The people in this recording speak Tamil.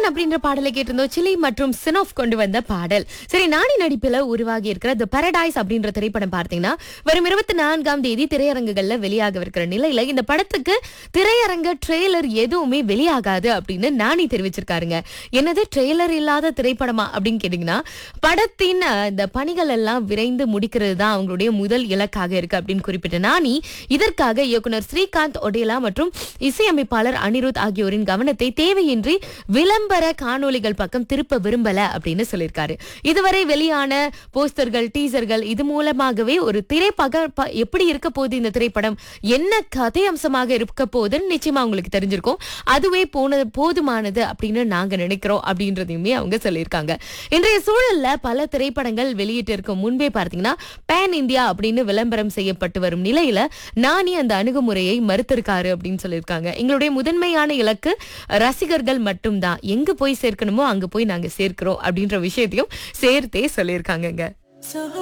அப்படின்ற பாடலை கேட்டிருந்தோம் சிலி மற்றும் சினோஃப் கொண்டு வந்த பாடல் சரி நாணி நடிப்புல உருவாகி இருக்கிற தி பாரடைஸ் அப்படின்ற திரைப்படம் பார்த்தீங்கன்னா வரும் இருபத்தி நான்காம் தேதி திரையரங்குகள்ல வெளியாகவிருக்கிற நிலையில இந்த படத்துக்கு திரையரங்க ட்ரெய்லர் எதுவுமே வெளியாகாது அப்படின்னு நாணி தெரிவிச்சிருக்காருங்க என்னது ட்ரெய்லர் இல்லாத திரைப்படமா அப்படின்னு கேட்டீங்கன்னா படத்தின் அஹ், இந்த பணிகள் எல்லாம் விரைந்து முடிக்கிறது தான் அவங்களுடைய முதல் இலக்காக இருக்கு அப்படின்னு குறிப்பிட்ட நாணி இதற்காக இயக்குனர் ஸ்ரீகாந்த் ஒடேலா மற்றும் இசையமைப்பாளர் அனிருத் ஆகியோரின் கவனத்தை தேவையின்றி விளம்பர காணொளிகள் பக்கம் திருப்ப விரும்பல அப்படின்னு சொல்லியிருக்காரு இதுவரை வெளியான போஸ்டர்கள் டீசர்கள் இது மூலமாகவே ஒரு திரைப்பக ப- எப்படி இருக்க போகுது இந்த திரைப்படம் என்ன கதை அம்சமாக இருக்க போகுதுன்னு நிச்சயமா உங்களுக்கு தெரிஞ்சிருக்கும் அதுவே போனது போதுமானது அப்படின்னு நாங்க நினைக்கிறோம் அப்படின்றதையுமே அவங்க சொல்லியிருக்காங்க இன்றைய சூழல்ல பல திரைப்படங்கள் வெளியிட்டு இருக்கும் முன்பே பார்த்தீங்கன்னா பேன் இந்தியா அப்படின்னு விளம்பரம் செய்யப்பட்டு வரும் நிலையில நானி அந்த அணுகுமுறையை மறுத்திருக்காரு அப்படின்னு சொல்லியிருக்காங்க எங்களுடைய முதன்மையான இலக்கு ரசிகர்கள் மட்டும்தான் எங்க போய் சேர்க்கணுமோ அங்க போய் நாங்க சேர்க்கிறோம் அப்படின்ற விஷயத்தையும் சேர்த்தே சொல்லியிருக்காங்கங்க